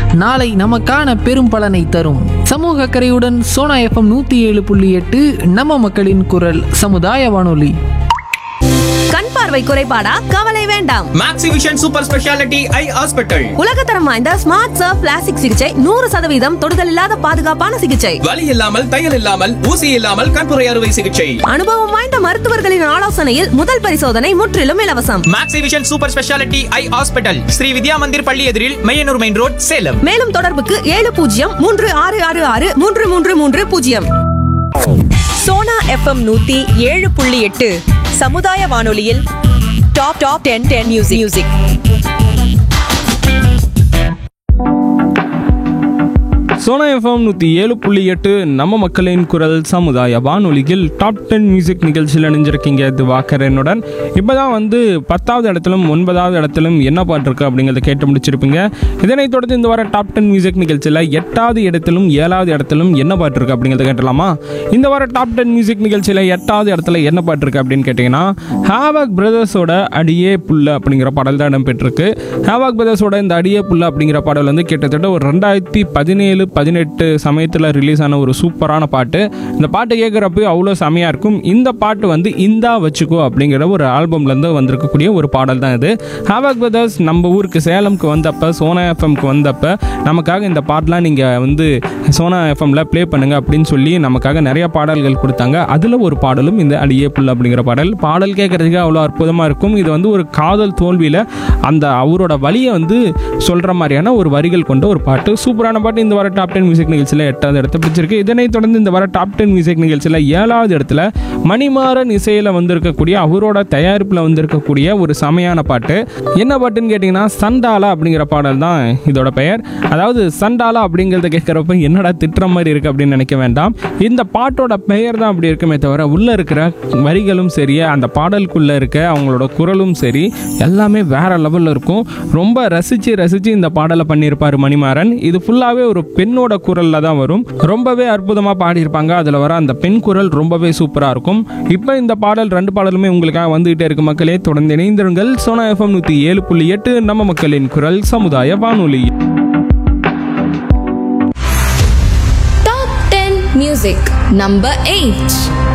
நாளை நமக்கான பெரும் பலனை தரும் சமூக அக்கறையுடன் சோனா எஃப்எம் நூத்தி ஏழு புள்ளி எட்டு நம்ம மக்களின் குரல் சமுதாய வானொலி கண் பார்வை குறைபாடா கவலை வேண்டாம் Maxivision super speciality eye hospital உலகத்தரம் வாய்ந்த ஸ்மார்ட் சர்ஃப் பிளாஸ்டிக் சிகிச்சை நூறு சதவீதம் தொடுதல் இல்லாத பாதுகாப்பான சிகிச்சை வலி இல்லாமல் தையல் இல்லாமல் ஊசி இல்லாமல் கண்புரை அறுவை சிகிச்சை அனுபவம் வாய்ந்த மருத்துவர்களின் ஆலோசனையில் முதல் பரிசோதனை முற்றிலும் இலவசம் Maxivision super speciality eye hospital Shri Vidya Mandir பள்ளி எதிரில் மையனூர் மெயின் ரோட் சேலம் மேலும் தொடர்புக்கு ஏழு பூஜ்ஜியம் மூன்று ஆறு ஆறு ஆறு மூன்று மூன்று மூன்று பூஜ்ஜியம் சோனா எஃப்எம் நூத்தி ஏழு புள்ளி எட்டு சமுதாய வானொலியில் top top ten ten music music Sona FM நூற்றி ஏழு புள்ளி எட்டு நம்ம மக்களின் குரல் சமுதாய வானொலியில் டாப் டென் மியூசிக் நிகழ்ச்சியில் இணைஞ்சிருக்கீங்க திவாகரனுடன் இப்போ தான் வந்து பத்தாவது இடத்திலும் ஒன்பதாவது இடத்திலும் என்ன பாட்டு இருக்கு அப்படிங்கிறத கேட்டு முடிச்சிருப்பீங்க இதனைத் தொடர்ந்து இந்த வார டாப் டென் மியூசிக் நிகழ்ச்சியில் எட்டாவது இடத்திலும் ஏழாவது இடத்திலும் என்ன பாட்டு இருக்கு அப்படிங்கிறத கேட்டலாமா இந்த வார டாப் டென் மியூசிக் நிகழ்ச்சியில் எட்டாவது இடத்துல என்ன பாட்டு இருக்கு அப்படின்னு கேட்டிங்கன்னா ஹேவக் பிரதர்ஸோட அடியே புல்ல அப்படிங்கிற பாடல் தான் இடம்பெற்றிருக்கு ஹேவாக் பிரதர்ஸோட இந்த அடியே புல்ல அப்படிங்கிற பாடல் வந்து கிட்டத்தட்ட ஒரு ரெண்டாயிரத்தி பதினேழு பதினெட்டு சமயத்தில் ரிலீஸ் ஆன ஒரு சூப்பரான பாட்டு இந்த பாட்டு கேட்குறப்ப அவ்வளோ செமையாக இருக்கும் இந்த பாட்டு வந்து இந்தா வச்சுக்கோ அப்படிங்கிற ஒரு ஆல்பம்லேருந்து வந்திருக்கக்கூடிய ஒரு பாடல் தான் இது ஹேவாக் பிரதர்ஸ் நம்ம ஊருக்கு சேலம்க்கு வந்தப்போ சோனா எஃப்எம்க்கு வந்தப்போ நமக்காக இந்த பாட்டெலாம் நீங்கள் வந்து சோனா எஃப்எம்ல ப்ளே பண்ணுங்க அப்படின்னு சொல்லி நமக்காக நிறைய பாடல்கள் கொடுத்தாங்க அதில் ஒரு பாடலும் இந்த அடியே புல் அப்படிங்கிற பாடல் பாடல் கேட்குறதுக்கு அவ்வளோ அற்புதமாக இருக்கும் இது வந்து ஒரு காதல் தோல்வியில் அந்த அவரோட வழியை வந்து சொல்கிற மாதிரியான ஒரு வரிகள் கொண்ட ஒரு பாட்டு சூப்பரான பாட்டு இந்த வர டாப் டென் மியூசிக் நிகழ்ச்சியில் எட்டாவது இடத்த பிடிச்சிருக்கு இதனைத் தொடர்ந்து இந்த வர டாப் டென் மியூசிக் நிகழ்ச்சியில் ஏழாவது இடத்துல மணிமாறன் இசையில் வந்திருக்கக்கூடிய அவரோட தயாரிப்பில் வந்திருக்கக்கூடிய ஒரு செமையான பாட்டு என்ன பாட்டுன்னு கேட்டிங்கன்னா சண்டாலா அப்படிங்கிற பாடல் தான் இதோட பெயர் அதாவது சண்டாலா அப்படிங்கிறத கேட்குறப்ப என்னடா திட்டுற மாதிரி இருக்குது அப்படின்னு நினைக்க வேண்டாம் இந்த பாட்டோட பெயர் தான் அப்படி இருக்குமே தவிர உள்ளே இருக்கிற வரிகளும் சரி அந்த பாடலுக்குள்ளே இருக்க அவங்களோட குரலும் சரி எல்லாமே வேற லெவலில் இருக்கும் ரொம்ப ரசித்து ரசித்து இந்த பாடலை பண்ணியிருப்பார் மணிமாறன் இது ஃபுல்லாகவே ஒரு பெண்ணோட குரலில் தான் வரும் ரொம்பவே அற்புதமாக பாடியிருப்பாங்க அதில் வர அந்த பெண் குரல் ரொம்பவே சூப்பராக இருக்கும் இப்போ இந்த பாடல் ரெண்டு பாடலுமே உங்களுக்காக வந்துகிட்டே இருக்கு மக்களே தொடர்ந்து இணைந்திருங்கள் சோனா எஃப்எம் நூற்றி ஏழு புள்ளி எட்டு நம்ம மக்களின் குரல் சமுதாய வானொலி Top 10 Music Number 8